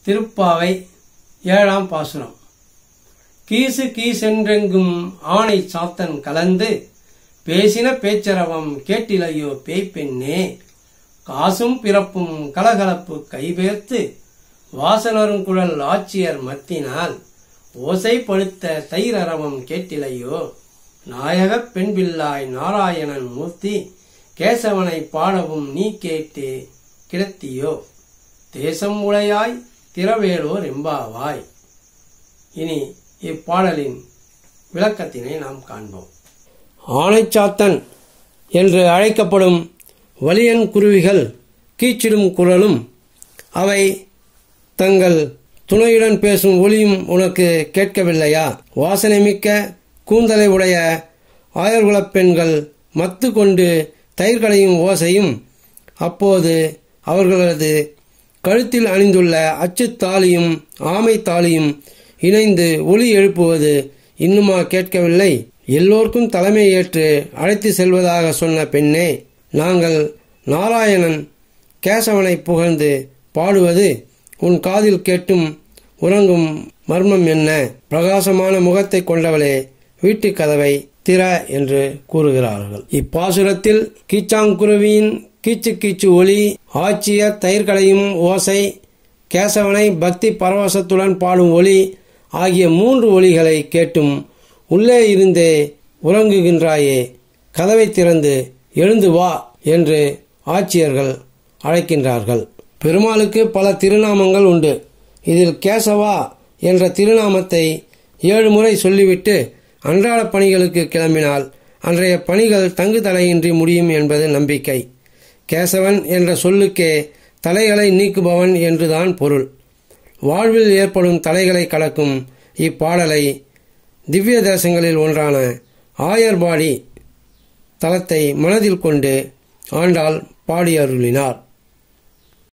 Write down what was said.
திருப்பாவை ஏழாம் பாசுரம் கீசு கீசென்றெங்கும் ஆணை சாத்தன் கலந்து பேசின பேச்சரவம் கேட்டிலையோ பேய்ப்பெண்ணே காசும் பிறப்பும் கலகலப்பு கைபேர்த்து வாசனருங்குழல் ஆட்சியர் மத்தினால் ஓசை பழுத்த தயிரரவம் கேட்டிலையோ நாயகப் பெண்பில்லாய் நாராயணன் மூர்த்தி கேசவனை பாடவும் நீ கேட்டு கிடத்தியோ தேசம் உளையாய் திரவேலோர் எம்பாவாய் இனி இப்பாடலின் விளக்கத்தினை நாம் காண்போம் ஆனைச்சாத்தன் என்று அழைக்கப்படும் வலியன் குருவிகள் கீச்சிடும் குரலும் அவை தங்கள் துணையுடன் பேசும் ஒளியும் உனக்கு கேட்கவில்லையா வாசனைமிக்க கூந்தலை உடைய ஆயர்குலப் பெண்கள் மத்து கொண்டு தயிர்களையும் ஓசையும் அப்போது அவர்களது கழுத்தில் அணிந்துள்ள அச்சுத் தாலியும் ஆமை தாலியும் இணைந்து ஒளி எழுப்புவது இன்னுமா கேட்கவில்லை எல்லோருக்கும் தலைமை ஏற்று அழைத்து செல்வதாக சொன்ன பெண்ணே நாங்கள் நாராயணன் கேசவனை புகழ்ந்து பாடுவது உன் காதில் கேட்டும் உறங்கும் மர்மம் என்ன பிரகாசமான முகத்தை கொண்டவளே வீட்டுக் கதவை திற என்று கூறுகிறார்கள் இப்பாசுரத்தில் கீச்சாங்குருவியின் கீச்சு கீச்சு ஒளி ஆட்சிய தயிர்களையும் ஓசை கேசவனை பக்தி பரவசத்துடன் பாடும் ஒளி ஆகிய மூன்று ஒளிகளை கேட்டும் உள்ளே இருந்தே உறங்குகின்றாயே கதவை திறந்து எழுந்து வா என்று ஆட்சியர்கள் அழைக்கின்றார்கள் பெருமாளுக்கு பல திருநாமங்கள் உண்டு இதில் கேசவா என்ற திருநாமத்தை ஏழு முறை சொல்லிவிட்டு அன்றாட பணிகளுக்கு கிளம்பினால் அன்றைய பணிகள் தங்கு தலையின்றி முடியும் என்பது நம்பிக்கை கேசவன் என்ற சொல்லுக்கே தலைகளை நீக்குபவன் என்றுதான் பொருள் வாழ்வில் ஏற்படும் தலைகளை கலக்கும் இப்பாடலை திவ்ய தேசங்களில் ஒன்றான ஆயர்பாடி தலத்தை மனதில் கொண்டு ஆண்டாள் பாடி அருளினார்